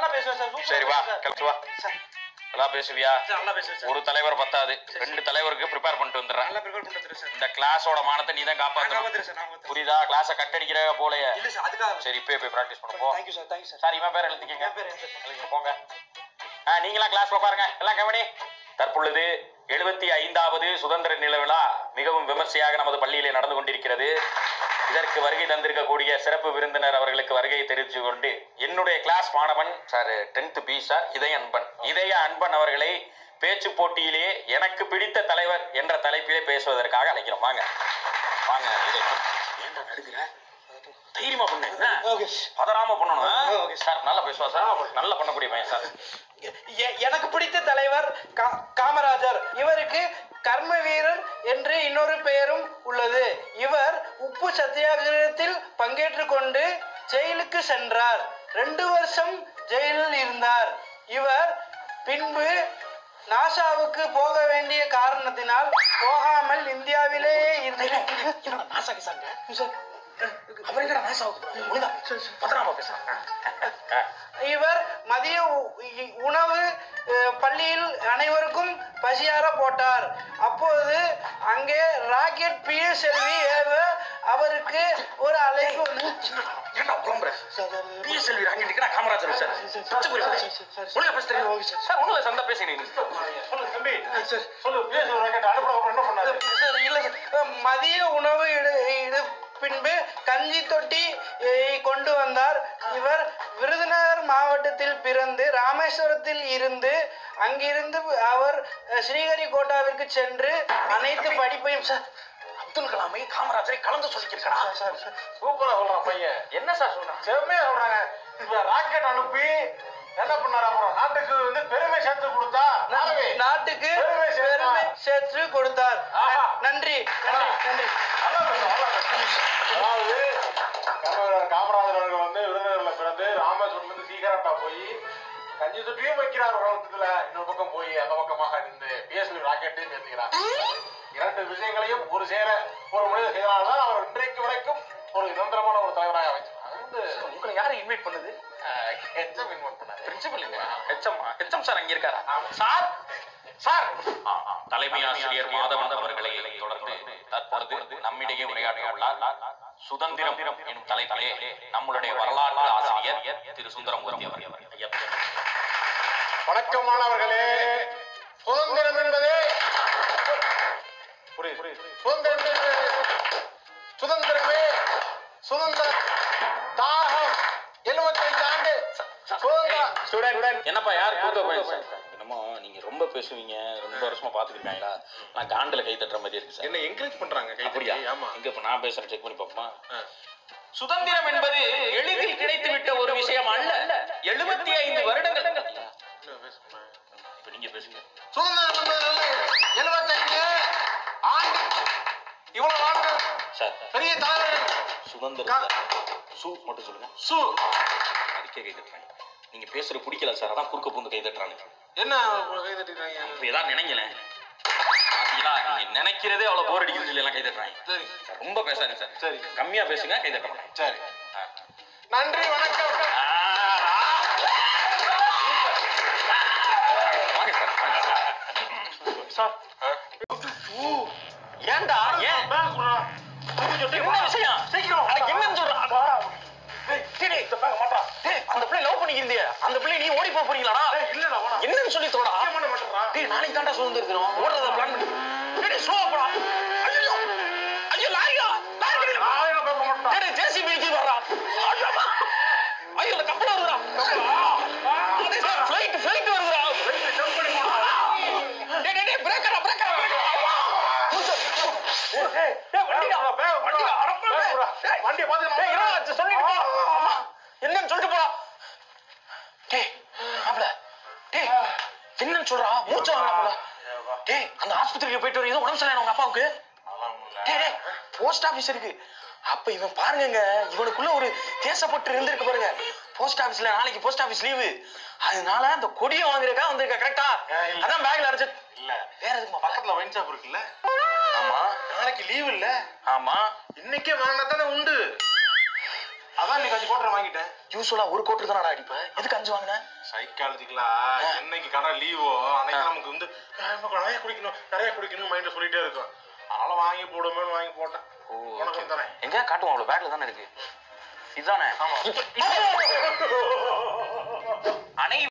நல்லா பேசுவேன் சார் சூப்பரா சரி வா பேசுவேன் கிளம்பி வா சார். நல்லா பேசுவியா சார் நல்லா பேசுவேன் சார் ஒரு தலைவர் பத்தாது ரெண்டு தலைவருக்கு ப்ரிப்பேர் பண்ணிட்டு வந்துடுறேன் நல்லா ப்ரிப்பேர் பண்ணிட்டு சார் இந்த கிளாஸோட மானத்தை நீ தான் நான் காப்பாற்றணும் காப்பாத்துறேன் சார் நான் காப்பாத்துறேன் புரியுதா கிளாஸை கட் அடிக்கிற போலயே இல்ல சார் அதுக்காக சரி இப்பயே போய் ப்ராக்டிஸ் பண்ண போ thank you sir thank you sir sir இவன் பேர் எழுதிக்கங்க என் பேர் என் பேர். எழுதிங்க போங்க ஆ நீங்களாம் கிளாஸ்ல உட்காருங்க எல்லாம் கவனி தற்பொழுது எழுபத்தி ஐந்தாவது சுதந்திர நில விழா மிகவும் விமர்சையாக நமது பள்ளியிலே நடந்து கொண்டிருக்கிறது இதற்கு வருகை தந்திருக்கக்கூடிய சிறப்பு விருந்தினர் அவர்களுக்கு வருகை தெரிவித்து கொண்டு என்னுடைய கிளாஸ் மாணவன் சார் டென்த் பி சார் இதய அன்பன் இதய அன்பன் அவர்களை பேச்சு போட்டியிலே எனக்கு பிடித்த தலைவர் என்ற தலைப்பிலே பேசுவதற்காக அழைக்கிறோம் வாங்க வாங்க இதய அன்பன். ஏன்டா நடுக்கிற தைரியமா பண்ணு என்ன? ஓகே பதறாம பண்ணணும் ஆ? ஓகே. சார் நல்லா பேசுவா சார் நல்லா பண்ணக்கூடிய பையன் சார் எ- எனக்கு பிடித்த தலைவர் கா- காமராஜர் இவருக்கு கர்ம வீரர் என்று இன்னொரு பெயரும் உள்ளது இவர் உப்பு சத்தியாகிரகத்தில் பங்கேற்று கொண்டு ஜெயிலுக்கு சென்றார் ரெண்டு வருஷம் ஜெயிலில் இருந்தார் இவர் பின்பு நாசாவுக்கு போக வேண்டிய காரணத்தினால் போகாமல் இந்தியாவிலேயே இருந்தார் அவர் என்னடா நாசாவுக்கு போறாரு? ஒழுங்கா பதறாம பேசுறான் இவர் மதிய உ- இ- உணவு அஹ், பள்ளியில் அனைவருக்கும் பசியார போட்டார் அப்போது அங்கே ராக்கெட் பிஎஸ்எல்வி ஏவ அவருக்கு ஒரு அழைப்பு ஏன்டா புலம்புற பிஎஸ்எல்வி ராக்கெட்டுக்கு நான் காமராஜர் சார் பச்சைக்குடி சார் ஒழுங்கா பேசுறேன் சார் ஒண்ணுல சந்தா பேசுறீங்க தம்பி சொல்லு பேசு ராக்கெட் அனுப்புற என்ன பண்ணாரு சார், இல்ல சார். அஹ், மதிய உணவு இடு இடு பின்பு கஞ்சி தொட்டி அஹ், கொண்டு வந்தார் இவர் விருதுநகர் மாவட்டத்தில் பிறந்து ராமேஸ்வரத்தில் இருந்து அங்கிருந்து அவர் அஹ், ஸ்ரீஹரிகோட்டாவிற்கு சென்று அனைத்து படிப்பையும் சார் அப்துல் கலாமை காமராஜரை கலந்து சொல்லிக்கிறா சார், சார். சூப்பரா சொல்றான் பையன் என்ன சார் சொல்றான் செம்மையா சொல்றாங்க இப்ப ராக்கெட் அனுப்பி என்ன பண்ணாரு அப்புறம் நாட்டுக்கு வந்து பெருமை சேர்த்து கொடுத்தா நாளவே நாட்டுக்கு பெருமை சேர்த்தார். பெருமை சேர்த்து கொடுத்தார் ஆஹா. நன்றி நன்றி நன்றி நல்லா பேசு, நல்லா பேசு. அதாவது காமராஜர் காமராஜர் அவர்கள் வந்து விருதுநகர்ல பிறந்து ராமேஸ்வரத்துல இருந்து சீக்கிரட்டா போய் கஞ்சி சுற்றியும் வைக்கிறார் ஒரு இடத்துல இன்னொரு பக்கம் போய் அந்த பக்கமாக நின்று பிஎஸ்எல் ராக்கெட்டையும் சேர்த்துக்கிறார் இரண்டு விஷயங்களையும் ஒரு சேர ஒரு மனிதர் செய்தனால்தான் அவர் இன்றைக்கு வரைக்கும் ஒரு நிரந்தரமான ஒரு தலைவராக அமைச்சார் அது வந்து உங்களை யாரு இன்வைட் பண்ணுது ஹெச்எம் இன்வெர்ட் பண்ணாரு பிரின்சிபல் ஹெச்எம் ஹெச்எம் சார் அங்க இருக்காரா சார் சார் தலைமை ஆசிரியர் மாதவன் அவர்களை தொடர்ந்து தற்பொழுது நம்மிடையே உரையாற்ற உள்ளார் சுதந்திரம் எனும் தலைப்பிலே நம்மளுடைய வரலாற்று ஆசிரியர் திரு சுந்தரமூர்த்தி அவர்கள் ஐயா வணக்கம் மாணவர்களே சுதந்திரம் என்பது புரியுது சுதந்திரம் என்பது சுதந்திரமே சுதந்திர தாகம் எழுபத்தைந்து ஆண்டு சுதந்திரம் என்னப்பா யார் கூட்ட போய் என்னமோ நீங்க ரொம்ப பேசுவீங்க ரொம்ப வருஷமா பாத்துக்கிட்டாங்களா நான் காண்டில் கை தட்டுற மாதிரி இருக்கு சார் என்ன என்கரேஜ் பண்றாங்க அப்படியா ஆமா இங்க இப்ப நான் பேசுறேன் செக் பண்ணி பாப்போமா சுதந்திரம் என்பது எளிதில் கிடைத்து விட்ட ஒரு விஷயம் அல்ல எழுபத்தி ஐந்து வருடங்கள் இப்ப நீங்க பேசுங்க சுதந்திரம் என்பது எழுபத்தைந்து ஆண்டு இவ்வளவு ஆண்டு சார் பெரிய தலைவர் சுதந்திரம் சு மட்டும் சொல்லுங்க சு அதுக்கே கை தட்டுறாங்க நீங்க பேசுறது பிடிக்கல சார் அதான் குறுக்க பூந்து கை தட்டுறாங்க என்ன கை தட்டிடுறாங்க இப்ப ஏதாவது நினைங்களேன் பாத்தீங்களா நீங்க நினைக்கிறதே அவ்வளவு போர் அடிக்குதுன்னு சொல்லி எல்லாம் கை தட்டுறாங்க சரி சார், ரொம்ப பேசாதீங்க சார் சரி. கம்மியா பேசுங்க கை தட்ட மாட்டேன் சரி நன்றி வணக்கம் வாங்க சார் வாங்க சார் சார் ஏன்டா ஏன் என்ன விஷயம் சீக்கிரம் அட, என்னன்னு சொல்றான் டேய், டேய், டேய், அந்த பிள்ளை லவ் பண்ணிக்கிறியே அந்த பிள்ளை நீ ஓடி போக போறீங்களாடா இல்லடா வாடா என்னன்னு சொல்லி தோடா பண்ண மாட்டேறா டேய் நாளைக்கு தாண்டா சுதந்திர தினம் ஓடுறத பிளான் பண்ணி டேய் டேய், ஸ்லோவா போடா ஐயோ ஐயோ லாரியா லாரி கிடைக்கல ஆயிரம் பேச மாட்டேன் டேய் டேய் ஜேசிபி இடிக்குது வர்றா ஐயோ அம்மா. ஐயோ இந்த கப்பல் வருதுடா ஃளைட் ஃளைட் வருதுடா டேய் டேய் டேய் பிரேக்கரா பிரேக்கரா டேய் டேய் வண்டிடா வண்டிடா அடப்பா டேய் வண்டியை பார்த்து டேய் இருடா சொல்லிட்டு போ. அம்மா, என்னன்னு சொல்லிட்டு போடா டேய் மாப்ள டேய் என்னன்னு சொல்றா மூச்சு வாங்கலாம் டேய் அந்த ஆஸ்பத்திரிக்கு போயிட்டு வர ஏதோ உடம்பு சரியான உங்க அப்பாவுக்கு டேய் டேய் போஸ்ட் ஆபீஸ் இருக்கு அப்ப இவன் பாருங்க இவனுக்குள்ள ஒரு தேசப்பட்டு இருந்திருக்கு பாருங்க போஸ்ட் ஆபீஸ்ல நாளைக்கு போஸ்ட் ஆபீஸ் லீவு அதனால அந்த கொடியை வாங்குறதுக்கா வந்திருக்க கரெக்டா ஏய், இல்ல. அதான் பேக்ல அடைச்சு இல்ல வேற எதுக்குமா பக்கத்துல வைன் ஷாப் இருக்குல்ல ஆமா நாளைக்கு லீவ் இல்ல ஆமா இன்னைக்கே வாங்கினா தானே உண்டு அதான் இன்னைக்கு அஞ்சு கோட்டரை வாங்கிட்டேன் யூஸ்வலா ஒரு கோட்டு தானடா அடிப்ப எதுக்கு அஞ்சு வாங்கின சைக்காலஜிக்கலா என்னைக்கு கடை லீவோ அன்னைக்கு நமக்கு வந்து "ஆ, நமக்கு நிறைய குடிக்கணும் நிறைய குடிக்கணும் மைண்ட்ல சொல்லிட்டே இருக்கும் அதனால வாங்கி போடுமேன்னு வாங்கி போட்டேன் உனக்கு வந்து தரேன் எங்க காட்டுவோம் அவ்வளவு பேக்ல தானே இருக்கு இதுதானே ஆமா அனை